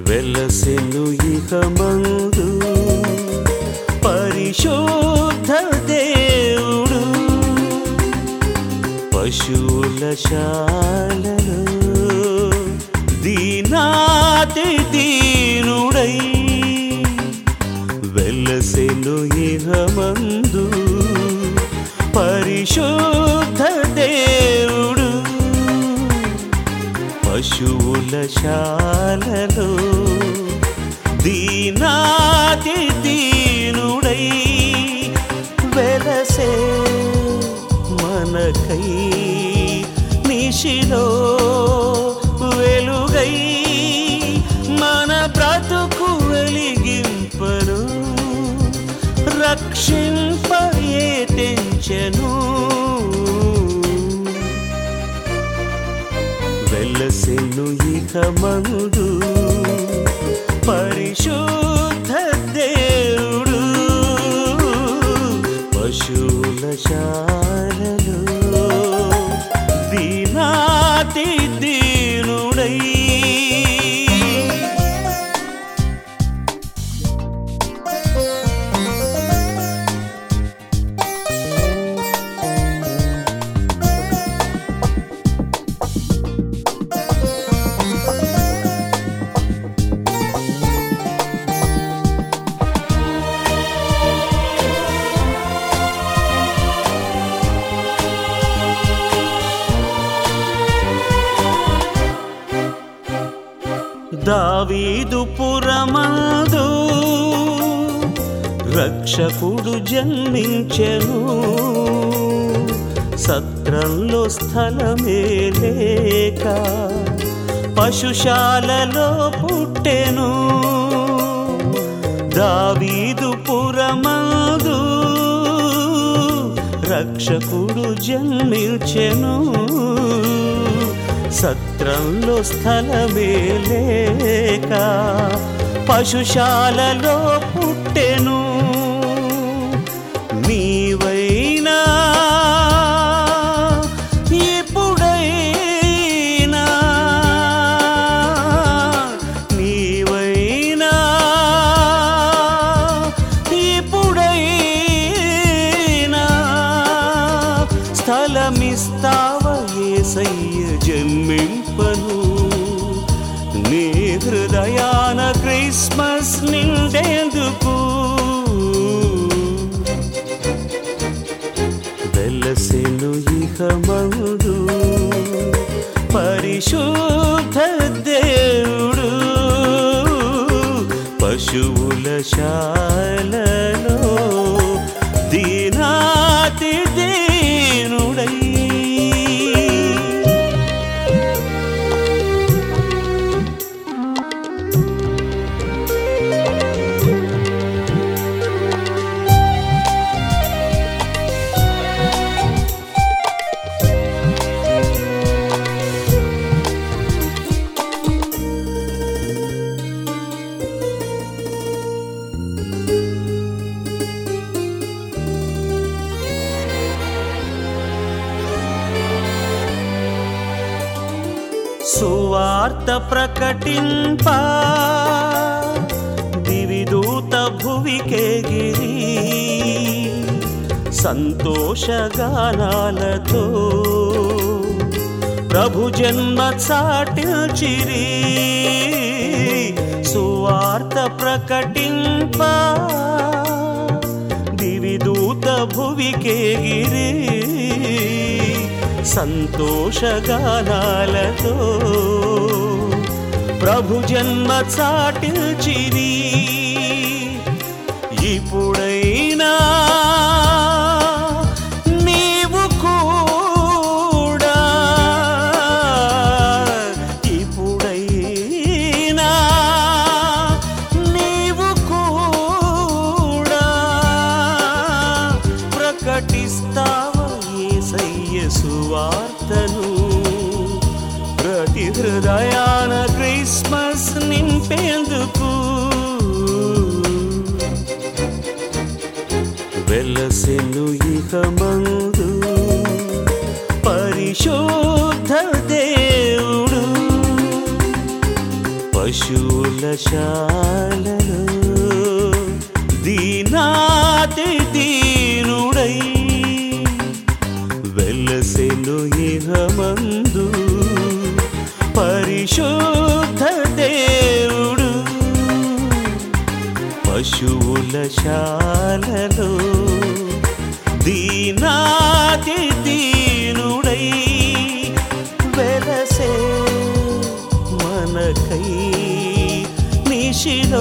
వెలసెను ఇక మందు పరిశుద్ధ దేవుడు పశువుల శాలలో దీనాతి దీనుడై వెలసెను ఇహ మందు పరిశుద్ధ దేవుడు పశువుల శాలలో దీనాతి దీనుడై వెలసే మనకై నిశిలో వెలుగై మన బ్రతుకు వెలిగింపను రక్షింపయే తెంచెను వెలసెను ఇక మందు పరిశుద్ధ దేవుడు పశువుల శాలలో దీనాతి దీనుడై దావీదు పురమందు రక్షకుడు జన్మించెను సత్రంలో స్థలమే లేక పశుశాలలో పుట్టెను దావీదు పురమందు రక్షకుడు జన్మించెను సత్రంలో స్థలమే లేక పశుశాలలో పుట్టెను నీవైనా ఇప్పుడైనా నీవైనా ఇప్పుడైనా స్థలమిస్తావ ఏసయ్య జన్మింపను నీ హృదయాన క్రిస్మస్ నిండేందుకు వెలసెను ఇహ మందు పరిశుద్ధ దేవుడు పశువుల శాలలో దీనాతి దీనుడై సువార్త ప్రకటింప దివిదూత భువికేగిరి సంతోషగానాలతో ప్రభు జన్మ చాటిల్చిరి సువార్త ప్రకటింప దివిదూత భువికేగిరి సంతోషగానాలతో ప్రభు జన్మ చాటిల్చిరి ఇప్పుడైనా నీవు కూడా ఇప్పుడైనా నీవు కూడా ప్రకటిస్తావా యేసయ్య సువార్తను ప్రతి హృదయాన క్రిస్మస్ నింపేందుకు వెలసెను ఇక మందు పరిశుద్ధ దేవుడు పశువుల శాలలో దీనాతి దీనుడై వెలసెను ఇహమందు పరిశుద్ధ దేవుడు పశువుల శాలలో దీనాతి దీనుడై వెలసే మనకై నిశిలో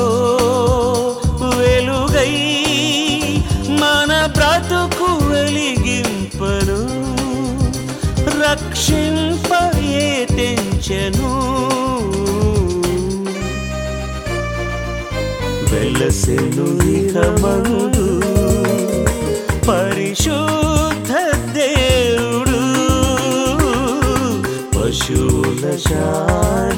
వెలుగై మన బ్రతుకు వెలిగింపను రక్షింపయే తెంచెను వెలసెను ఇహమందు పరిశుద్ధ దేవుడు పశువుల శాల